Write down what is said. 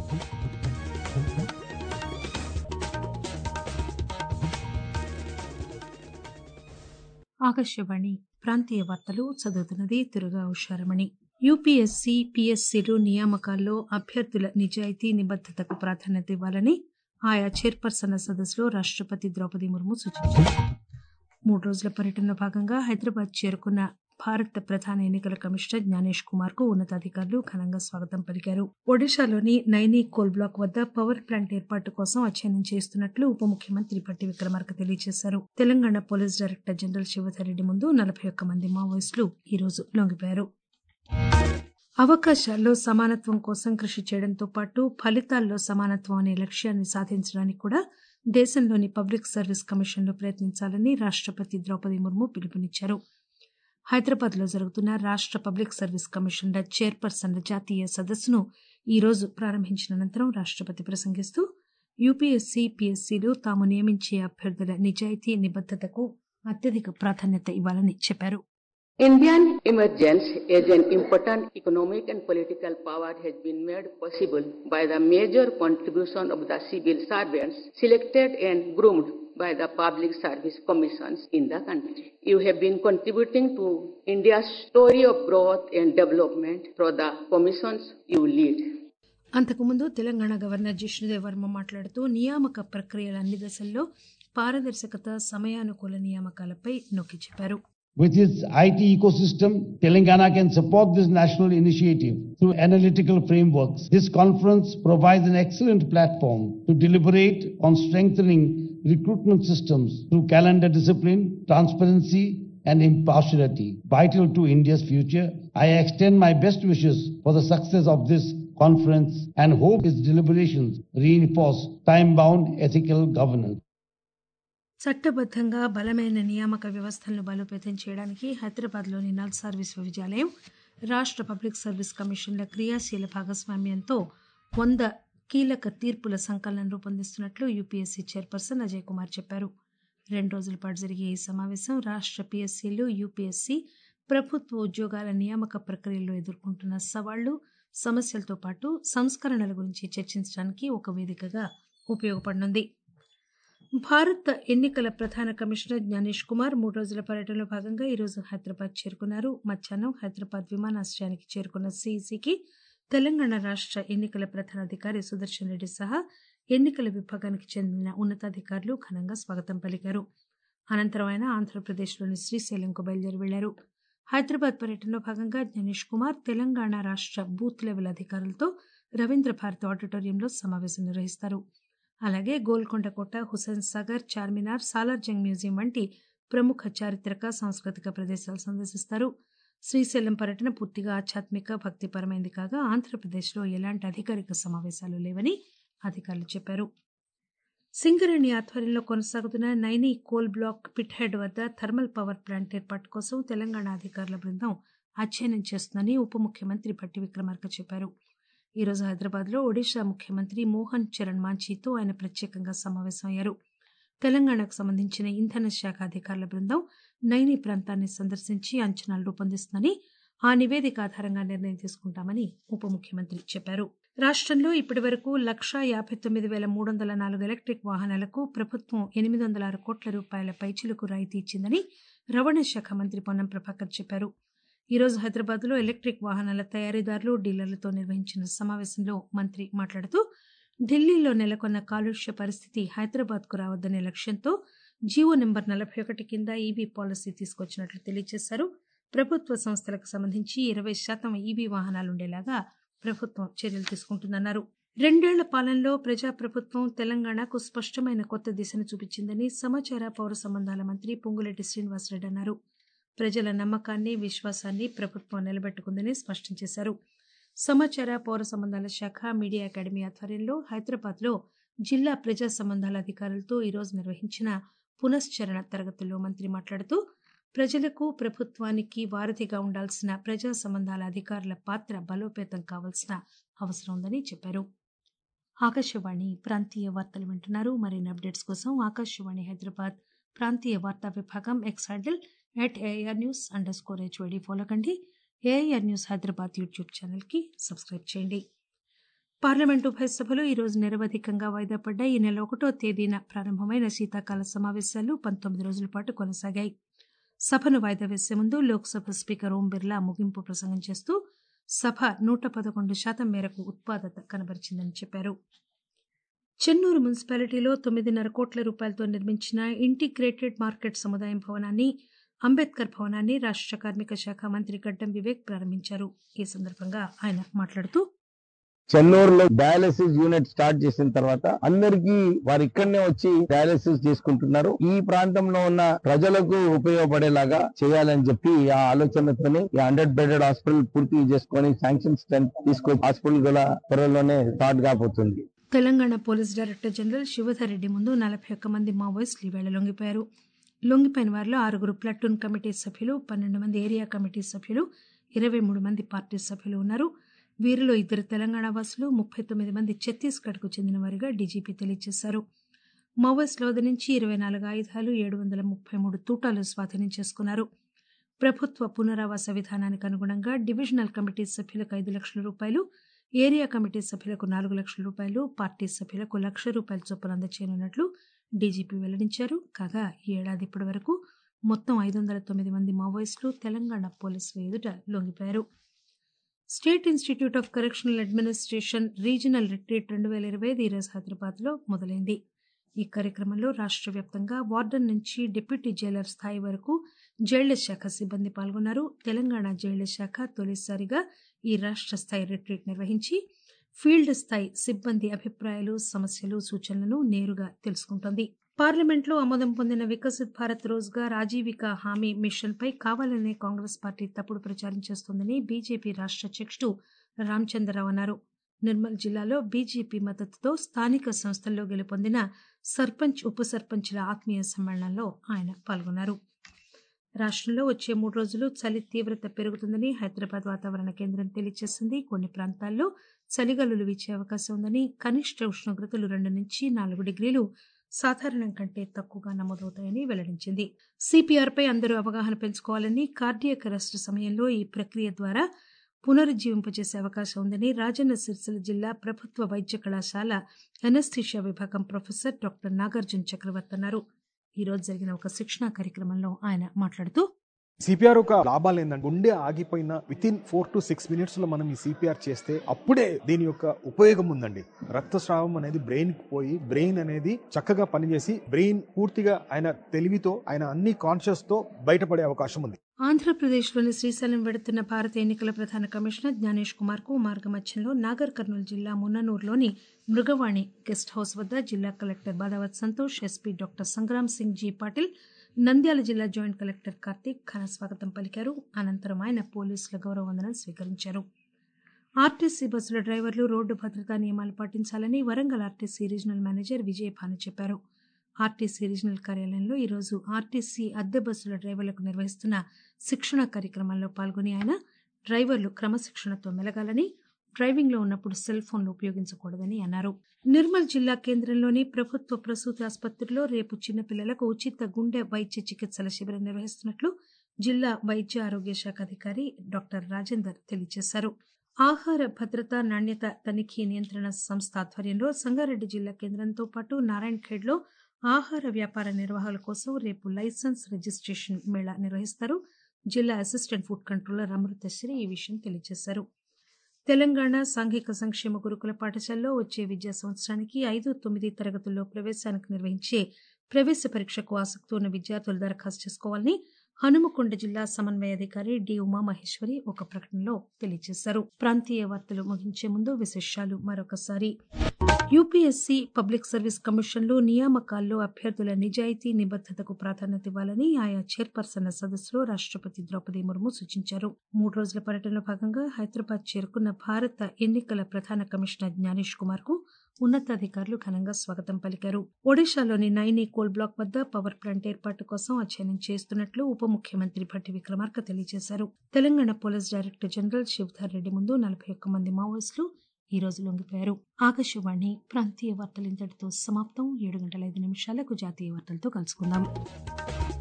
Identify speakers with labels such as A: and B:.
A: ఆకాశవాణి ప్రాంతీయ వార్తలు చదువుతున్నది తిరుగా ఉషారమణి యూపీఎస్సీ పీఎస్సీలు నియామకాల్లో అభ్యర్థుల నిజాయితీ నిబద్దతకు ప్రాధాన్యత ఇవ్వాలని ఆయా చైర్పర్సన్ల సదస్సులో రాష్టపతి ద్రౌపది ముర్ము సూచించారు మూడు రోజుల పర్యటనలో భాగంగా హైదరాబాద్ చేరుకున్న భారత ప్రధాన ఎన్నికల కమిషనర్ జ్ఞానేష్ కుమార్ కు ఉన్నతాధికారులు ఘనంగా స్వాగతం పలికారు ఒడిశాలోని నైనీ కోల్ బ్లాక్ వద్ద పవర్ ప్లాంట్ ఏర్పాటు కోసం అధ్యయనం చేస్తున్నట్లు ఉప ముఖ్యమంత్రి భట్టి విక్రమార్క తెలియజేశారు Telangana police director general Shivdhar Reddy ముందు నలభై ఒక్క మంది మావోయిస్టులు ఈ రోజు లొంగిపోయారు అవకాశాల్లో సమానత్వం కోసం కృషి చేయడంతో పాటు ఫలితాల్లో సమానత్వం అనే లక్ష్యాన్ని సాధించడానికి కూడా దేశంలోని పబ్లిక్ సర్వీస్ కమిషన్లు ప్రయత్నించాలని రాష్టపతి ద్రౌపది ముర్ము పిలుపునిచ్చారు హైదరాబాద్ లో జరుగుతున్న రాష్ట పబ్లిక్ సర్వీస్ కమిషన్ల చైర్పర్సన్ల జాతీయ సదస్సును ఈ రోజు ప్రారంభించిన అనంతరం రాష్టపతి ప్రసంగిస్తూ యూపీఎస్సీ పీఎస్సీలు తాము నియమించే అభ్యర్థుల నిజాయితీ నిబద్దతకు అత్యధిక ప్రాధాన్యత ఇవ్వాలని చెప్పారు
B: Indian emergence as an important economic and political power has been made possible by the major contribution of the civil servants selected and groomed by the public service commissions in the country. You have been contributing to India's story of growth and development through the commissions you lead.
A: అంతకుముందు Telangana governor Jishnu Dev Varma మాట్లాడుతూ నియామక ప్రక్రియల అన్ని దశల్లో పారదర్శకత సమయానుకూల నియామకాలపై నొక్కి చెప్పారు
C: With its IT ecosystem, Telangana can support this national initiative through analytical frameworks. This conference provides an excellent platform to deliberate on strengthening recruitment systems through calendar discipline, transparency, and impartiality, vital to India's future. I extend my best wishes for the success of this conference and hope its deliberations reinforce time-bound ethical governance.
A: చట్టబద్దంగా బలమైన నియామక వ్యవస్థలను బలోపేతం చేయడానికి హైదరాబాద్లోని నల్సార్ విశ్వవిద్యాలయం రాష్ట్ర public service కమిషన్ల క్రియాశీల భాగస్వామ్యంతో వంద కీలక తీర్పుల సంకలనం రూపొందిస్తున్నట్లు యూపీఎస్సీ చైర్పర్సన్ అజయ్ కుమార్ చెప్పారు రెండు రోజుల పాటు జరిగే ఈ సమావేశం రాష్ట్ర పీఎస్సీలు యూపీఎస్సీ ప్రభుత్వ ఉద్యోగాల నియామక ప్రక్రియలో ఎదుర్కొంటున్న సవాళ్లు సమస్యలతో పాటు సంస్కరణల గురించి చర్చించడానికి ఒక వేదికగా ఉపయోగపడనుంది భారత ఎన్నికల ప్రధాన కమిషనర్ జ్ఞానేష్ కుమార్ మూడు రోజుల పర్యటనలో భాగంగా ఈరోజు హైదరాబాద్ చేరుకున్నారు మధ్యాహ్నం హైదరాబాద్ విమానాశ్రయానికి చేరుకున్న సీఈసీకి తెలంగాణ రాష్ట్ర ఎన్నికల ప్రధానాధికారి సుదర్శన్ రెడ్డి సహా ఎన్నికల విభాగానికి చెందిన ఉన్నతాధికారులు ఘనంగా స్వాగతం పలికారు అనంతరం ఆయన ఆంధ్రప్రదేశ్లోని శ్రీశైలంకు బయలుదేరి వెళ్లారు హైదరాబాద్ పర్యటనలో భాగంగా జ్ఞానేష్ కుమార్ తెలంగాణ రాష్ట్ర బూత్ లెవెల్ అధికారులతో రవీంద్ర భారతి ఆడిటోరియంలో సమావేశం నిర్వహిస్తారు అలాగే గోల్కొండ కోట హుసేన్ సాగర్ చార్మినార్ సాలార్జంగ్ మ్యూజియం వంటి ప్రముఖ చారిత్రక సాంస్కృతిక ప్రదేశాలు సందర్శిస్తారు శ్రీశైలం పర్యటన పూర్తిగా ఆధ్యాత్మిక భక్తిపరమైంది కాగా ఆంధ్రప్రదేశ్లో ఎలాంటి అధికారిక సమావేశాలు లేవని అధికారులు చెప్పారు సింగరేణి ఆధ్వర్యంలో కొనసాగుతున్న Naini coal block pit head వద్ద థర్మల్ పవర్ ప్లాంట్ ఏర్పాటు కోసం తెలంగాణ అధికారుల బృందం అధ్యయనం చేస్తుందని ఉప ముఖ్యమంత్రి భట్టి విక్రమార్క చెప్పారు ఈ రోజు హైదరాబాద్ లో ఒడిషా ముఖ్యమంత్రి మోహన్ చరణ్ మాంఛీతో ఆయన ప్రత్యేకంగా సమావేశమయ్యారు తెలంగాణకు సంబంధించిన ఇంధన శాఖ అధికారుల బృందం నైని ప్రాంతాన్ని సందర్శించి అంచనాలు రూపొందిస్తుందని ఆ నివేదిక ఆధారంగా నిర్ణయం తీసుకుంటామని ఉప ముఖ్యమంత్రి చెప్పారు రాష్టంలో ఇప్పటి వరకు లక్షా యాభై తొమ్మిది వేల మూడు వందల నాలుగు ఎలక్ట్రిక్ వాహనాలకు ప్రభుత్వం ఎనిమిది వందల ఆరు కోట్ల రూపాయల పైచిలకు రాయితీ ఇచ్చిందని రవాణా శాఖ మంత్రి పొన్నం ప్రభాకర్ చెప్పారు ఈ రోజు హైదరాబాద్ లో ఎలక్ట్రిక్ వాహనాల తయారీదారులు డీలర్లతో నిర్వహించిన సమావేశంలో మంత్రి మాట్లాడుతూ ఢిల్లీలో నెలకొన్న కాలుష్య పరిస్థితి హైదరాబాద్ కు రావద్దనే లక్ష్యంతో జీవో నెంబర్ నలభై ఒకటి కింద ఈవీ పాలసీ తీసుకొచ్చినట్లు తెలియజేశారు ప్రభుత్వ సంస్థలకు సంబంధించి ఇరవై శాతం ఈవీ వాహనాలుండేలాగా ప్రభుత్వం చర్యలు తీసుకుంటుందన్నారు రెండేళ్ల పాలనలో ప్రజాప్రభుత్వం తెలంగాణకు స్పష్టమైన కొత్త దిశను చూపించిందని సమాచార పౌర సంబంధాల మంత్రి పొంగులేటి శ్రీనివాసరెడ్డి అన్నారు ప్రజల నమ్మకాన్ని విశ్వాసాన్ని ప్రభుత్వం నిలబెట్టుకుందని స్పష్టం చేశారు సమాచార పౌర సంబంధాల శాఖ మీడియా అకాడమీ ఆధ్వర్యంలో హైదరాబాద్ లో జిల్లా ప్రజా సంబంధాల అధికారులతో ఈరోజు నిర్వహించిన పునశ్చరణ తరగతుల్లో మంత్రి మాట్లాడుతూ ప్రజలకు ప్రభుత్వానికి వారధిగా ఉండాల్సిన ప్రజా సంబంధాల అధికారుల పాత్ర బలోపేతం కావాల్సిన అవసరం ఉందని చెప్పారు ఆకాశవాణి ప్రాంతీయ వార్తలు వింటున్నారు మరిన్ని అప్డేట్స్ కోసం ఆకాశవాణి హైదరాబాద్ ప్రాంతీయ వార్తా విభాగం X handle at AR news underscore HYD follow కండి ఏఐఆర్ న్యూస్ హైదరాబాద్ యూట్యూబ్ ఛానల్కి సబ్స్క్రైబ్ చేయండి పార్లమెంటు ఉభయ సభలు ఈ రోజు నిరవధికంగా వాయిదా పడ్డాయి ఈ నెల ఒకటో తేదీన ప్రారంభమైన శీతాకాల సమావేశాలు పంతొమ్మిది రోజుల పాటు కొనసాగాయి సభను వాయిదా వేసే ముందు లోక్సభ స్పీకర్ ఓం బిర్లా ముగింపు ప్రసంగం చేస్తూ సభ నూట పదకొండు శాతం మేరకు ఉత్పాదత కనబరిచిందని చెప్పారు చెన్నూరు మున్సిపాలిటీలో తొమ్మిదిన్నర కోట్ల రూపాయలతో నిర్మించిన ఇంటిగ్రేటెడ్ మార్కెట్ సముదాయం భవనాన్ని అంబేద్కర్ భవనాన్ని రాష్ట కార్మిక శాఖ మంత్రి గడ్డం వివేక్ ప్రారంభించారు ఈ సందర్భంగా ఆయన మాట్లాడుతూ
D: చెన్నూరులో డయాలసిస్ యూనిట్ స్టార్ట్ చేసిన తర్వాత అందరికీ వారు ఇక్కడనే వచ్చి డయాలసిస్ చేసుకుంటున్నారు ఈ ప్రాంతంలో ఉన్న ప్రజలకు ఉపయోగపడేలాగా చేయాలని చెప్పి ఆ ఆలోచనతోనే ఈ హండ్రెడ్ బెడెడ్ హాస్పిటల్ పూర్తి చేసుకొని శాంక్షన్ స్ట్రెంత్ తీసుకొని హాస్పిటల్ కూడా త్వరలోనే స్టార్ట్ కాబోతుంది
A: Telangana police director general Shivdhar Reddy ముందు నలభై ఒక్క మంది మావోయిస్టులు ఈవేళ లొంగిపోయారు లొంగిపోయిన వారిలో ఆరుగురు ప్లటూన్ కమిటీ సభ్యులు పన్నెండు మంది ఏరియా కమిటీ సభ్యులు ఇరవై మూడు మంది పార్టీ సభ్యులు ఉన్నారు వీరిలో ఇద్దరు తెలంగాణ వాసులు ముప్పై తొమ్మిది మంది ఛత్తీస్గఢ్కు చెందిన వారిగా డీజీపీ తెలియజేశారు మావోయిస్టుల వద్ద నుంచి ఇరవై నాలుగు ఆయుధాలు ఏడు వందల ముప్పై మూడు తూటాలు స్వాధీనం చేసుకున్నారు ప్రభుత్వ పునరావాస విధానానికి అనుగుణంగా డివిజనల్ కమిటీ సభ్యులకు ఐదు లక్షల రూపాయలు ఏరియా కమిటీ సభ్యులకు నాలుగు లక్షల రూపాయలు పార్టీ సభ్యులకు లక్ష రూపాయల చొప్పున అందచేయనున్నట్లు డీజీపీ వెల్లడించారు కాగా ఈ ఏడాది ఇప్పటి వరకు మొత్తం ఐదు వందల తొమ్మిది మంది మావోయిస్టులు తెలంగాణ పోలీసుల ఎదుట లొంగిపోయారు state institute of correctional administration regional retreat రెండు వేల ఇరవై ఐదు ఈరోజు హైదరాబాద్లో మొదలైంది ఈ కార్యక్రమంలో రాష్ట్ర వ్యాప్తంగా వార్డన్ నుంచి డిప్యూటీ జైలర్ స్థాయి వరకు జైళ్ల శాఖ సిబ్బంది పాల్గొన్నారు తెలంగాణ జైళ్ల శాఖ తొలిసారిగా ఈ రాష్ట్ర స్థాయి రిట్రీట్ నిర్వహించి ఫీల్డ్ స్థాయి సిబ్బంది అభిప్రాయాలు సమస్యలు సూచనలను నేరుగా తెలుసుకుంటోంది పార్లమెంట్లో ఆమోదం పొందిన వికసిత్ భారత్ రోజ్గార్ ఆజీవిక హామీ మిషన్ పై కావాలనే కాంగ్రెస్ పార్టీ తప్పుడు ప్రచారం చేస్తోందని బీజేపీ రాష్ట్ర అధ్యక్షుడు రామచంద్రరావు అన్నారు నిర్మల్ జిల్లాలో బీజేపీ మద్దతుతో స్థానిక సంస్థల్లో గెలుపొందిన సర్పంచ్ ఉప సర్పంచ్ల ఆత్మీయ సమ్మేళనంలో ఆయన పాల్గొన్నారు రాష్ట్రంలో వచ్చే మూడు రోజులు చలి తీవ్రత పెరుగుతుందని హైదరాబాద్ వాతావరణ కేంద్రం తెలియజేసింది కొన్ని ప్రాంతాల్లో చలిగాలులు వీచే అవకాశం ఉందని కనిష్ట ఉష్ణోగ్రతలు రెండు నుంచి నాలుగు డిగ్రీలు సాధారణం కంటే తక్కువగా నమోదవుతాయని వెల్లడించింది సిపిఆర్ పై అందరూ అవగాహన పెంచుకోవాలని కార్డియక్ అరెస్టు సమయంలో ఈ ప్రక్రియ ద్వారా పునరుజ్జీవింపజేసే అవకాశం ఉందని రాజన్న సిరిసిల్ల జిల్లా ప్రభుత్వ వైద్య కళాశాల ఎనస్థీషియా విభాగం ప్రొఫెసర్ డాక్టర్ నాగార్జున చక్రవర్తి అన్నారు ఈ రోజు జరిగిన ఒక శిక్షణా కార్యక్రమంలో ఆయన మాట్లాడుతూ
E: సిపిఆర్ ఒక లాభాలు ఏంటంటే గుండె ఆగిపోయిన within four to six minutes లో మనం ఈ సిపిఆర్ చేస్తే అప్పుడే దీని యొక్క ఉపయోగం ఉందండి రక్తస్రావం అనేది బ్రెయిన్ కి పోయి బ్రెయిన్ అనేది చక్కగా పనిచేసి బ్రెయిన్ పూర్తిగా ఆయన తెలివితో ఆయన అన్ని కాన్షియస్ తో బయటపడే అవకాశం ఉంది
A: ఆంధ్రప్రదేశ్లోని శ్రీశైలం వెడుతున్న భారత ఎన్నికల ప్రధాన కమిషనర్ జ్ఞానేష్ కుమార్ కు మార్గమధ్యంలో నాగర్ కర్నూలు జిల్లా మున్ననూరులోని మృగవాణి గెస్ట్ హౌస్ వద్ద జిల్లా collector Badavath Santosh SP doctor Sangram Singh G Patil Nandyal జిల్లా జాయింట్ కలెక్టర్ కార్తీక్ ఘన స్వాగతం పలికారు అనంతరం ఆయన పోలీసుల గౌరవ వందనం స్వీకరించారు ఆర్టీసీ బస్సుల డ్రైవర్లు రోడ్డు భద్రతా నియమాలు పాటించాలని Warangal RTC regional manager Vijayabhanu చెప్పారు ఆర్టీసీ రీజనల్ కార్యాలయంలో ఈరోజు ఆర్టీసీ అద్దె బస్సుల డ్రైవర్లకు నిర్వహిస్తున్న శిక్షణ కార్యక్రమంలో పాల్గొని ఆయన డ్రైవర్లు క్రమశిక్షణతో మెలగాలని డ్రైవింగ్ లో ఉన్నప్పుడు సెల్ ఫోన్లు ఉపయోగించకూడదని అన్నారు నిర్మల్ జిల్లా కేంద్రంలోని ప్రభుత్వ ప్రసూతి ఆసుపత్రిలో రేపు చిన్నపిల్లలకు ఉచిత గుండె వైద్య చికిత్సల శిబిరం నిర్వహిస్తున్నట్లు జిల్లా వైద్య ఆరోగ్య శాఖ అధికారి డాక్టర్ రాజేందర్ తెలియజేశారు ఆహార భద్రత నాణ్యత తనిఖీ నియంత్రణ సంస్థ ఆధ్వర్యంలో సంగారెడ్డి జిల్లా కేంద్రంతో పాటు నారాయణ్ ఖేడ్లో ఆహార వ్యాపార నిర్వాహకుల కోసం రేపు లైసెన్స్ రిజిస్ట్రేషన్ మేళా నిర్వహిస్తారు జిల్లా అసిస్టెంట్ ఫుడ్ కంట్రోలర్ అమృతశ్రీ ఈ విషయం తెలియజేశారు తెలంగాణ సాంఘిక సంక్షేమ గురుకుల పాఠశాలలో వచ్చే విద్యా సంవత్సరానికి ఐదు తొమ్మిది తరగతుల్లో ప్రవేశానికి నిర్వహించే ప్రవేశ పరీక్షకు ఆసక్తి ఉన్న విద్యార్థులు దరఖాస్తు చేసుకోవాలని హనుమకొండ జిల్లా సమన్వయాధికారి డి ఉమామహేశ్వరి ఒక ప్రకటనలో తెలియజేశారు ప్రాంతీయ వార్తలు ముగించే ముందు విశేషాలు మరొకసారి యూపీఎస్సీ పబ్లిక్ సర్వీస్ కమిషన్లు నియామకాల్లో అభ్యర్థుల నిజాయితీ నిబద్దతకు ప్రాధాన్యత ఇవ్వాలని ఆయా చైర్పర్సన్ల సదస్సులో రాష్టపతి ద్రౌపది ముర్ము సూచించారు మూడు రోజుల పర్యటనలో భాగంగా హైదరాబాద్ చేరుకున్న భారత ఎన్నికల ప్రధాన కమిషనర్ జ్ఞానేష్ కుమార్ కు ఉన్నతాధికారులు ఘనంగా స్వాగతం పలికారు ఒడిశాలోని నైని కోల్ బ్లాక్ వద్ద పవర్ ప్లాంట్ ఏర్పాటు కోసం అధ్యయనం చేస్తున్నట్లు ఉప ముఖ్యమంత్రి భట్టి విక్రమార్క తెలియజేశారు Telangana police director general Shivdhar Reddy ముందు నలభై ఒక్క మంది మావోయిస్టులు ఈ రోజు లొంగిపోయారు ఆకాశవాణి ప్రాంతీయ వార్తలు ఇంతటితో సమాప్తం ఏడు గంటల ఐదు నిమిషాలకు జాతీయ వార్తలతో కలుసుకుందాం